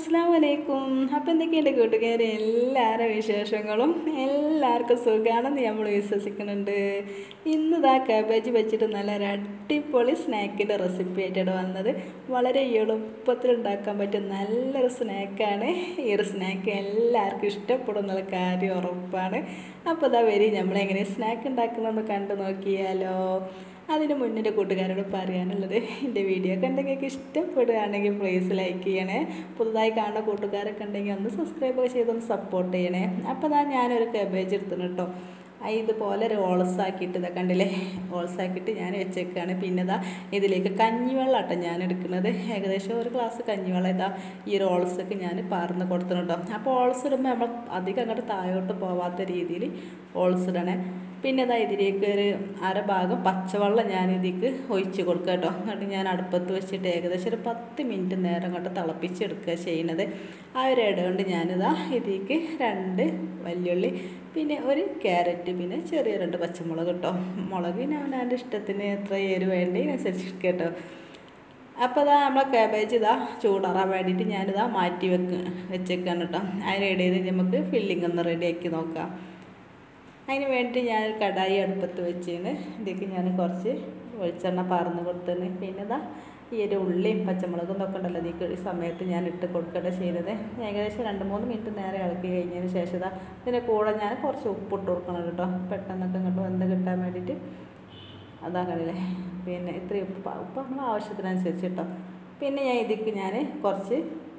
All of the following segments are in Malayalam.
അസ്സാം വലൈക്കും അപ്പം എന്തൊക്കെയുണ്ട് കൂട്ടുകാരെ എല്ലാവരുടെ വിശേഷങ്ങളും എല്ലാവർക്കും സുഖമാണെന്ന് നമ്മൾ വിശ്വസിക്കുന്നുണ്ട് ഇന്ന് ഇതാ കാബേജ് വെച്ചിട്ട് നല്ല ഒരു അടിപൊളി സ്നാക്കിൻ്റെ റെസിപ്പി ആയിട്ടാണ് വന്നത് വളരെ എളുപ്പത്തിൽ ഉണ്ടാക്കാൻ പറ്റിയ നല്ലൊരു സ്നാക്കാണ് ഈ ഒരു സ്നാക്ക് എല്ലാവർക്കും ഇഷ്ടപ്പെടും എന്നുള്ള കാര്യം ഉറപ്പാണ് അപ്പോൾ ഇതാ വരി നമ്മളെങ്ങനെ സ്നാക്ക് ഉണ്ടാക്കുന്നതെന്ന് കണ്ടു നോക്കിയാലോ അതിന് മുന്നിൽ കൂട്ടുകാരോട് പറയാനുള്ളത് എൻ്റെ വീഡിയോ കണ്ടെങ്കിൽ ഇഷ്ടപ്പെടുകയാണെങ്കിൽ പ്ലീസ് ലൈക്ക് ചെയ്യണേ പുതുതായി കാണുന്ന കൂട്ടുകാരൊക്കെ ഉണ്ടെങ്കിൽ ഒന്ന് സബ്സ്ക്രൈബ് ഒക്കെ ചെയ്തൊന്ന് സപ്പോർട്ട് ചെയ്യണേ അപ്പോൾ ഞാൻ ഞാനൊരു കബേജ് എടുത്തിട്ടുണ്ട് കേട്ടോ ആ ഇതുപോലെ ഒരു ഓൾസാക്കിയിട്ട് ഇതാ കണ്ടില്ലേ ഓൾസാക്കിയിട്ട് ഞാൻ വെച്ചേക്കാണ് പിന്നെ ഇതാ ഇതിലേക്ക് കഞ്ഞിവെള്ളം ആട്ടോ ഞാൻ എടുക്കുന്നത് ഏകദേശം ഒരു ഗ്ലാസ് കഞ്ഞിവെള്ളം ഇതാ ഈ ഒരു ഓൾസൊക്കെ ഞാൻ പാർന്ന് കൊടുത്തിട്ടുണ്ടോ അപ്പോൾ ഓൾസ് ഇടുമ്പോൾ നമ്മൾ അധികം അങ്ങോട്ട് താഴോട്ട് പോവാത്ത രീതിയിൽ ഓൾസ് ഇടണേ പിന്നെ ഇതാ ഇതിലേക്ക് ഒരു അര ഭാഗം പച്ചവെള്ളം ഞാൻ ഇതിലേക്ക് ഒഴിച്ച് കൊടുക്കുക കേട്ടോ എന്നിട്ട് ഞാൻ അടുപ്പത്ത് വെച്ചിട്ട് ഏകദേശം ഒരു പത്ത് മിനിറ്റ് നേരം അങ്ങോട്ട് തിളപ്പിച്ചെടുക്കുക ചെയ്യുന്നത് ആ ഒരു ഇട കൊണ്ട് ഞാനിതാ ഇതിലേക്ക് രണ്ട് വല്യുള്ളി പിന്നെ ഒരു ക്യാരറ്റ് പിന്നെ ചെറിയ രണ്ട് പച്ചമുളക് കേട്ടോ മുളക് ഞാൻ എൻ്റെ ഇഷ്ടത്തിന് എത്ര എരിവ് വേണ്ടി അനുസരിച്ച് കേട്ടോ അപ്പോൾ ഇതാ നമ്മളെ കാബേജ് ഇതാ ചൂടാറാൻ വേണ്ടിയിട്ട് ഞാനിതാ മാറ്റി വെക്ക് വെച്ചേക്കാണ് കേട്ടോ അതിനിടയിൽ നമുക്ക് ഫില്ലിംഗ് ഒന്ന് റെഡിയാക്കി നോക്കാം അതിന് വേണ്ടി ഞാൻ കടായി അടുപ്പത്ത് വെച്ചിന് ഇതിലേക്ക് ഞാൻ കുറച്ച് വെളിച്ചെണ്ണ പാർന്ന് കൊടുത്തിന് പിന്നെ ഇതാ ഈ ഒരു ഉള്ളിയും പച്ചമുളകും ഇതൊക്കെ ഉണ്ടല്ലോ ഇതിക്ക് ഈ സമയത്ത് ഞാൻ ഇട്ട് കൊടുക്കട്ടെ ചെയ്യുന്നത് ഏകദേശം രണ്ട് മൂന്ന് മിനിറ്റ് നേരെ ഇളക്കി കഴിഞ്ഞതിന് ശേഷം ഇതാ ഇതിൻ്റെ കൂടെ ഞാൻ കുറച്ച് ഉപ്പിട്ട് കൊടുക്കണം കേട്ടോ പെട്ടെന്നൊക്കെ ഇങ്ങോട്ട് വെന്ത് കിട്ടാൻ വേണ്ടിയിട്ട് അതാ കളിയില്ലേ പിന്നെ ഇത്രയും ഉപ്പ് ഉപ്പ് നമ്മൾ ആവശ്യത്തിനനുസരിച്ച് കേട്ടോ പിന്നെ ഞാൻ ഇതിക്ക് ഞാൻ കുറച്ച്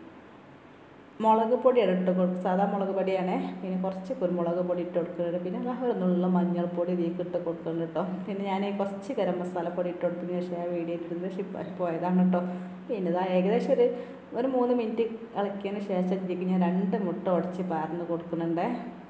മുളക് പൊടിയാണ് ഇട്ട് കൊടുക്കുക സാധാ മുളക് പൊടിയാണ് പിന്നെ കുറച്ച് കുരുമുളക് പൊടി ഇട്ട് കൊടുക്കുന്നുണ്ട് പിന്നെ അതാ ഒരു നുള്ള മഞ്ഞൾപ്പൊടി ഇതിലേക്ക് ഇട്ട് കൊടുക്കുന്നുണ്ട് കേട്ടോ പിന്നെ ഞാൻ കുറച്ച് ഗരം മസാല പൊടി ഇട്ട് കൊടുത്തതിന് ശേഷം ഞാൻ വീഡിയോ ഇട്ടിരുന്നത് ഷിപ്പായി പോയതാണ് കേട്ടോ പിന്നെ ഇതാ ഏകദേശം ഒരു ഒരു മൂന്ന് മിനിറ്റ് ഇളക്കിയതിന് ശേഷം ഇതിലേക്ക് ഞാൻ രണ്ട് മുട്ട ഉടച്ച് പാർന്ന് കൊടുക്കുന്നുണ്ട്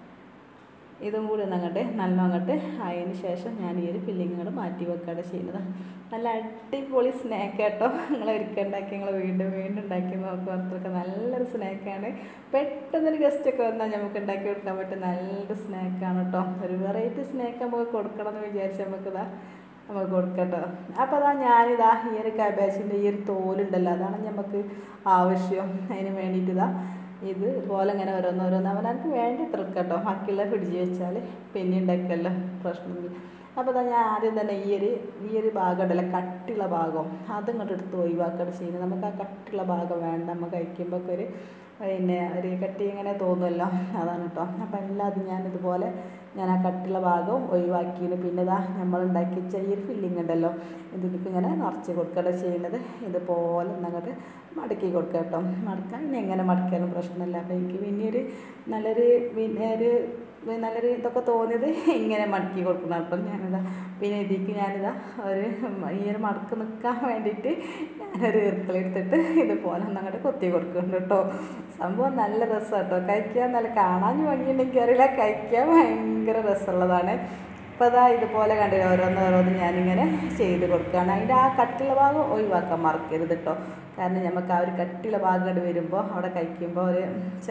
ഇതും കൂടി ഒന്ന് അങ്ങോട്ട് നല്ല അങ്ങോട്ട് ആയതിന് ശേഷം ഞാൻ ഈ ഒരു ഫില്ലിങ് അങ്ങോട്ട് മാറ്റി വെക്കാണ് ചെയ്യുന്നത് നല്ല അടിപൊളി സ്നാക്ക് കേട്ടോ നിങ്ങൾ ഒരിക്കൽ ഉണ്ടാക്കി നിങ്ങൾ വീണ്ടും വീണ്ടും ഉണ്ടാക്കി നോക്കുന്നവർക്കൊക്കെ നല്ലൊരു സ്നാക്കാണ് പെട്ടെന്നൊരു ഗസ്റ്റൊക്കെ വന്നാൽ നമുക്ക് ഉണ്ടാക്കി കൊടുക്കാൻ പറ്റിയ നല്ലൊരു സ്നാക്കാണ് കേട്ടോ ഒരു വെറൈറ്റി സ്നാക്ക് നമുക്ക് കൊടുക്കണം എന്ന് വിചാരിച്ച് നമുക്കിതാ നമുക്ക് കൊടുക്കട്ടോ അപ്പോൾ അതാ ഞാനിതാ ഈ ഒരു കാബേജിൻ്റെ ഈ ഒരു തോലുണ്ടല്ലോ അതാണ് നമുക്ക് ആവശ്യം അതിന് വേണ്ടിയിട്ട് ഇതാ ഇത് ഇതുപോലെ ഇങ്ങനെ ഓരോന്നോരോന്ന് അവനക്ക് വേണ്ടി കേട്ടോ ബാക്കിയുള്ള പിടിച്ച് വെച്ചാൽ പിന്നെ ഉണ്ടാക്കല്ലോ പ്രശ്നമില്ല അപ്പോൾ ഇതാ ഞാൻ ആദ്യം തന്നെ ഈ ഒരു ഈ ഒരു ഭാഗം ഉണ്ടല്ലോ കട്ടിയുള്ള ഭാഗം അതിങ്ങോട്ട് എടുത്ത് ഒഴിവാക്കുകയാണ് ചെയ്യുന്നത് നമുക്ക് ആ കട്ടിയുള്ള ഭാഗം വേണ്ട നമുക്ക് കഴിക്കുമ്പോൾ ഒരു പിന്നെ ഒരു കട്ടി ഇങ്ങനെ തോന്നുമല്ലോ അതാണ് കേട്ടോ അപ്പോൾ എല്ലാതും ഞാൻ ഇതുപോലെ ഞാൻ ആ കട്ടിയുള്ള ഭാഗം ഒഴിവാക്കിയിട്ട് പിന്നെ ഇതാ നമ്മൾ ഉണ്ടാക്കി വെച്ച ഈ ഒരു ഫില്ലിംഗ് ഉണ്ടല്ലോ ഇതിലേക്ക് ഇങ്ങനെ നിറച്ച് കൊടുക്കുകയാണ് ചെയ്യുന്നത് ഇതുപോലെ ഒന്നങ്ങോട്ട് മടക്കി കൊടുക്കുക കേട്ടോ മടക്കാൻ ഇനി എങ്ങനെ മടക്കിയാലും പ്രശ്നമില്ല അപ്പോൾ എനിക്ക് പിന്നെ ഒരു നല്ലൊരു പിന്നെ ഒരു നല്ലൊരു ഇതൊക്കെ തോന്നിയത് ഇങ്ങനെ മടക്കി കൊടുക്കണം അപ്പം ഞാനിതാ പിന്നെ ഇതിലേക്ക് ഞാനിതാ ഒരു ഈ ഒരു മടക്ക് നിൽക്കാൻ വേണ്ടിയിട്ട് ഞാനൊരു ഇറുക്കളെടുത്തിട്ട് ഇതുപോലെ ഒന്നങ്ങോട്ട് കൊത്തി കൊടുക്കുന്നുണ്ട് കേട്ടോ സംഭവം നല്ല രസമാണ് കേട്ടോ കഴിക്കാൻ നല്ല കാണാൻ ഭംഗിയുണ്ടെങ്കിൽ അറിയില്ല കഴിക്കാൻ ഭയങ്കര രസമുള്ളതാണ് അപ്പോൾ അതാ ഇതുപോലെ കണ്ടില്ല ഓരോന്ന് ഓരോന്ന് ഞാനിങ്ങനെ ചെയ്ത് കൊടുക്കുകയാണ് അതിൻ്റെ ആ കട്ടിയുള്ള ഭാഗം ഒഴിവാക്കാൻ മറക്കരുത് കേട്ടോ കാരണം നമുക്ക് ആ ഒരു കട്ടിയുള്ള ഭാഗം ഇങ്ങോട്ട് വരുമ്പോൾ അവിടെ കഴിക്കുമ്പോൾ ഒരു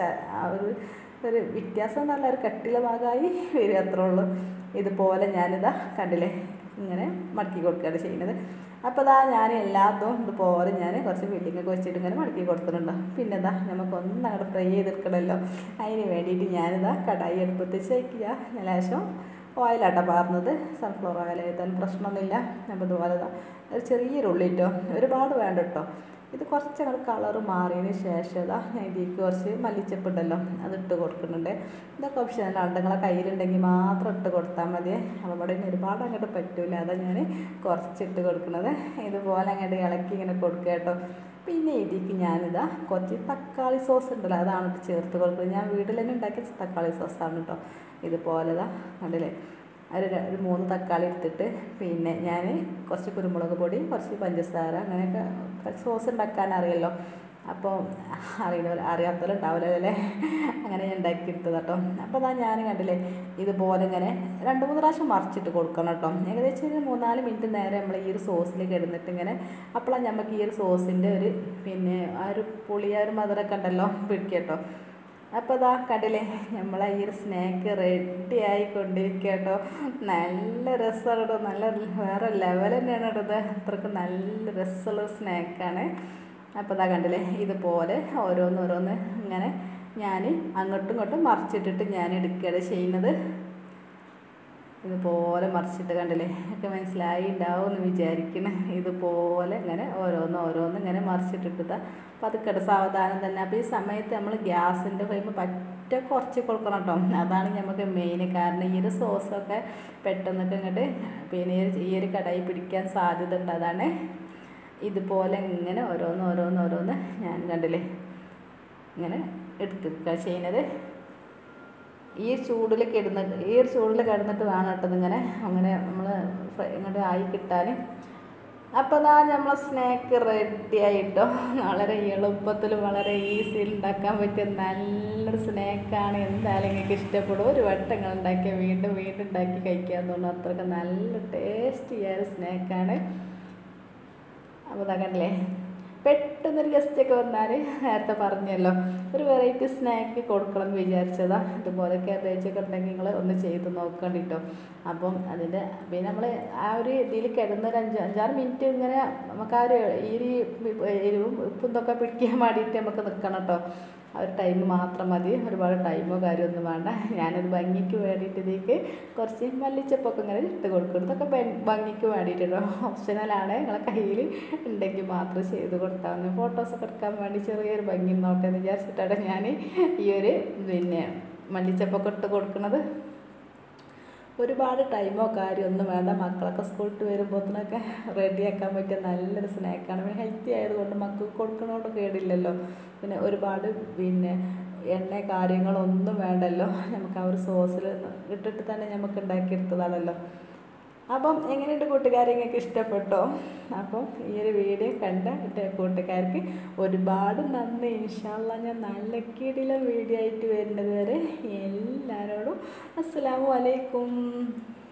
ആ ഒരു ഒരു വ്യത്യാസം നല്ല ഒരു കട്ടിയുള്ള ഭാഗമായി വരും അത്രേ ഉള്ളൂ ഇതുപോലെ ഞാനിതാ കണ്ടില്ലേ ഇങ്ങനെ മടക്കി കൊടുക്കുകയാണ് ചെയ്യുന്നത് അപ്പോൾ ഇതാ ഞാൻ എല്ലാത്തും ഇതുപോലെ ഞാൻ കുറച്ച് ഫില്ലിങ്ങൊക്കെ വെച്ചിട്ട് ഇങ്ങനെ മടക്കി കൊടുത്തിട്ടുണ്ട് പിന്നെ ഇതാ നമുക്കൊന്നും അങ്ങോട്ട് ഫ്രൈ ചെയ്തെടുക്കണമല്ലോ അതിന് വേണ്ടിയിട്ട് ഞാനിതാ കടായി അടുപ്പത്ത് വെച്ചേക്കുക ലേശം ഓയിലാട്ടോ പാർന്നത് സൺഫ്ലവർ ഓയിൽ ആയതാലും പ്രശ്നമൊന്നുമില്ല അപ്പോൾ ഇതുപോലെ ഒരു ചെറിയൊരു ഉള്ളി കേട്ടോ ഒരുപാട് വേണ്ട കേട്ടോ ഇത് കുറച്ച് അങ്ങോട്ട് കളറ് മാറിയതിന് ശേഷം ഇതാ ഞാൻ ഇതിലേക്ക് കുറച്ച് മല്ലിച്ചപ്പുണ്ടല്ലോ അത് ഇട്ട് കൊടുക്കുന്നുണ്ട് ഇതൊക്കെ ഓപ്ഷനലാണ് നിങ്ങളെ കയ്യിലുണ്ടെങ്കിൽ മാത്രം ഇട്ട് കൊടുത്താൽ മതി അപ്പോൾ ഇവിടെ ഒരുപാട് അങ്ങോട്ട് പറ്റില്ല അതാ ഞാൻ കുറച്ചിട്ട് കൊടുക്കുന്നത് ഇതുപോലെ അങ്ങോട്ട് ഇളക്കി ഇങ്ങനെ കൊടുക്കുക കേട്ടോ പിന്നെ ഇതിലേക്ക് ഞാനിതാ കുറച്ച് തക്കാളി സോസ് ഉണ്ടല്ലോ അതാണ് ചേർത്ത് കൊടുക്കുന്നത് ഞാൻ വീട്ടിൽ തന്നെ ഉണ്ടാക്കിയ തക്കാളി സോസാണ് കേട്ടോ ഇതുപോലെ ഇതാ കണ്ടില്ലേ ഒരു ഒരു മൂന്ന് തക്കാളി എടുത്തിട്ട് പിന്നെ ഞാൻ കുറച്ച് കുരുമുളക് പൊടി കുറച്ച് പഞ്ചസാര അങ്ങനെയൊക്കെ സോസ് ഉണ്ടാക്കാൻ അറിയല്ലോ അപ്പോൾ അറിയുന്ന അറിയാത്തവരും ഉണ്ടാവില്ല അല്ലേ അങ്ങനെ ഞാൻ ഉണ്ടാക്കിയെടുത്തത് കേട്ടോ അപ്പോൾ അതാ ഞാൻ കണ്ടില്ലേ ഇതുപോലെ ഇങ്ങനെ രണ്ട് മൂന്ന് പ്രാവശ്യം മറിച്ചിട്ട് കൊടുക്കണം കേട്ടോ ഏകദേശം ഒരു മൂന്നാല് മിനിറ്റ് നേരം നമ്മൾ ഈ ഒരു സോസിലേക്ക് ഇടുന്നിട്ട് ഇങ്ങനെ അപ്പോഴാണ് നമുക്ക് ഈ ഒരു സോസിൻ്റെ ഒരു പിന്നെ ആ ഒരു പുളി ആ ഒരു മധുരമൊക്കെ ഉണ്ടല്ലോ പിടിക്കുക കേട്ടോ അപ്പോൾ ഇതാ കണ്ടില്ലേ നമ്മളെ ഈ ഒരു സ്നാക്ക് റെഡി ആയിക്കൊണ്ടിരിക്കുക കേട്ടോ നല്ല രസമാണ് കേട്ടോ നല്ല വേറെ ലെവൽ തന്നെയാണ് കേട്ടോ ഇത് അത്രക്ക് നല്ല രസമുള്ള സ്നാക്കാണ് അപ്പോൾ ഇതാ കണ്ടില്ലേ ഇതുപോലെ ഓരോന്നോരോന്ന് ഇങ്ങനെ ഞാൻ അങ്ങോട്ടും ഇങ്ങോട്ടും മറിച്ചിട്ടിട്ട് ഞാൻ എടുക്കുകയാണ് ചെയ്യുന്നത് ഇതുപോലെ മറിച്ചിട്ട് കണ്ടില്ലേ ഒക്കെ മനസ്സിലായി ഉണ്ടാവും എന്ന് വിചാരിക്കണം ഇതുപോലെ ഇങ്ങനെ ഓരോന്ന് ഓരോന്ന് ഇങ്ങനെ മറിച്ചിട്ടിട്ട് പതുക്കട്ടെ സാവധാനം തന്നെ അപ്പോൾ ഈ സമയത്ത് നമ്മൾ ഗ്യാസിൻ്റെ ഫ്ലെയിം പറ്റ കുറച്ച് കൊടുക്കണം കേട്ടോ അതാണ് നമുക്ക് മെയിൻ കാരണം ഈ ഒരു സോസൊക്കെ പെട്ടെന്നൊക്കെ ഇങ്ങോട്ട് പിന്നെ ഈ ഒരു- ഈ ഒരു കടായി പിടിക്കാൻ സാധ്യത ഉണ്ട് അതാണ് ഇതുപോലെ ഇങ്ങനെ ഓരോന്ന് ഓരോന്ന് ഓരോന്ന് ഞാൻ കണ്ടില്ലേ ഇങ്ങനെ എടുക്കുക ചെയ്യുന്നത് ഈ ചൂടിൽ കിടന്നിട്ട് ഈ ഒരു ചൂടിൽ കിടന്നിട്ട് വേണം കേട്ടോ ഇതിങ്ങനെ അങ്ങനെ നമ്മൾ ഇങ്ങോട്ട് ആയി കിട്ടാൻ അപ്പോൾ അതാ നമ്മളെ സ്നാക്ക് റെഡി ആയിട്ടോ വളരെ എളുപ്പത്തിൽ വളരെ ഈസിയിൽ ഉണ്ടാക്കാൻ പറ്റിയ നല്ലൊരു സ്നാക്കാണ് എന്തായാലും നിങ്ങൾക്ക് ഇഷ്ടപ്പെടും ഒരു വട്ടം നിങ്ങൾ ഉണ്ടാക്കിയാൽ വീണ്ടും വീണ്ടും ഉണ്ടാക്കി കഴിക്കാമെന്ന് തോന്നുന്നു അത്രയ്ക്ക് നല്ല ടേസ്റ്റിയായ ഒരു സ്നാക്കാണ് അപ്പോൾ ഇതാ കണ്ടില്ലേ പെട്ടെന്നൊരു ഗസ്റ്റൊക്കെ വന്നാൽ നേരത്തെ പറഞ്ഞല്ലോ ഒരു വെറൈറ്റി സ്നാക്ക് കൊടുക്കണം എന്ന് വിചാരിച്ചതാ ഇതുപോലെ കാബേജൊക്കെ ഉണ്ടെങ്കിൽ നിങ്ങൾ ഒന്ന് ചെയ്ത് നോക്കണ്ടിട്ടോ അപ്പം അതിൻ്റെ പിന്നെ നമ്മൾ ആ ഒരു ഇതിൽ കിടന്നൊരു അഞ്ച് അഞ്ചാറ് മിനിറ്റ് ഇങ്ങനെ നമുക്ക് ആ ഒരു ഈ ഒരു എരിവും ഉപ്പും ഇതൊക്കെ പിടിക്കാൻ വേണ്ടിയിട്ട് നമുക്ക് നിൽക്കണം കേട്ടോ ആ ഒരു ടൈം മാത്രം മതി ഒരുപാട് ടൈമോ കാര്യമൊന്നും വേണ്ട ഞാനൊരു ഭംഗിക്ക് വേണ്ടിയിട്ട് ഇതിലേക്ക് കുറച്ച് മല്ലിച്ചപ്പൊക്കെ ഇങ്ങനെ ഇട്ട് കൊടുക്കും ഇതൊക്കെ ഭംഗി- ഭംഗിക്ക് വേണ്ടിയിട്ടുള്ള ഓപ്ഷനലാണ് നിങ്ങളെ കയ്യിൽ ഉണ്ടെങ്കിൽ മാത്രം ചെയ്ത് കൊടുത്താൽ മതി ഫോട്ടോസൊക്കെ എടുക്കാൻ വേണ്ടി ചെറിയൊരു ഭംഗി നോട്ടെ എന്ന് വിചാരിച്ചിട്ടാണ് ഞാൻ ഈ ഒരു പിന്നെ മല്ലിച്ചപ്പൊക്കെ ഇട്ട് കൊടുക്കുന്നത് ഒരുപാട് ടൈമോ കാര്യമൊന്നും വേണ്ട മക്കളൊക്കെ സ്കൂളിൽ വിട്ട് വരുമ്പോഴത്തേനൊക്കെ റെഡിയാക്കാൻ പറ്റിയ നല്ലൊരു സ്നാക്കാണ് പിന്നെ ഹെൽത്തി ആയതുകൊണ്ട് മക്കൾക്ക് കൊടുക്കണോണ്ട് കേടില്ലല്ലോ പിന്നെ ഒരുപാട് പിന്നെ എണ്ണ കാര്യങ്ങളൊന്നും വേണ്ടല്ലോ നമുക്ക് ആ ഒരു സോസിൽ ഇട്ടിട്ട് തന്നെ നമുക്ക് ഉണ്ടാക്കിയെടുത്തതാണല്ലോ അപ്പം എങ്ങനെയുണ്ട് കൂട്ടുകാരെ നിങ്ങൾക്ക് ഇഷ്ടപ്പെട്ടോ അപ്പം ഈ ഒരു വീഡിയോ കണ്ട എൻ്റെ കൂട്ടുകാർക്ക് ഒരുപാട് നന്ദി ഇൻഷാല്ല ഞാൻ നല്ല കീടിലെ വീഡിയോ ആയിട്ട് വരുന്നത് വരെ എല്ലാവരോടും അസ്സലാമു അലൈക്കും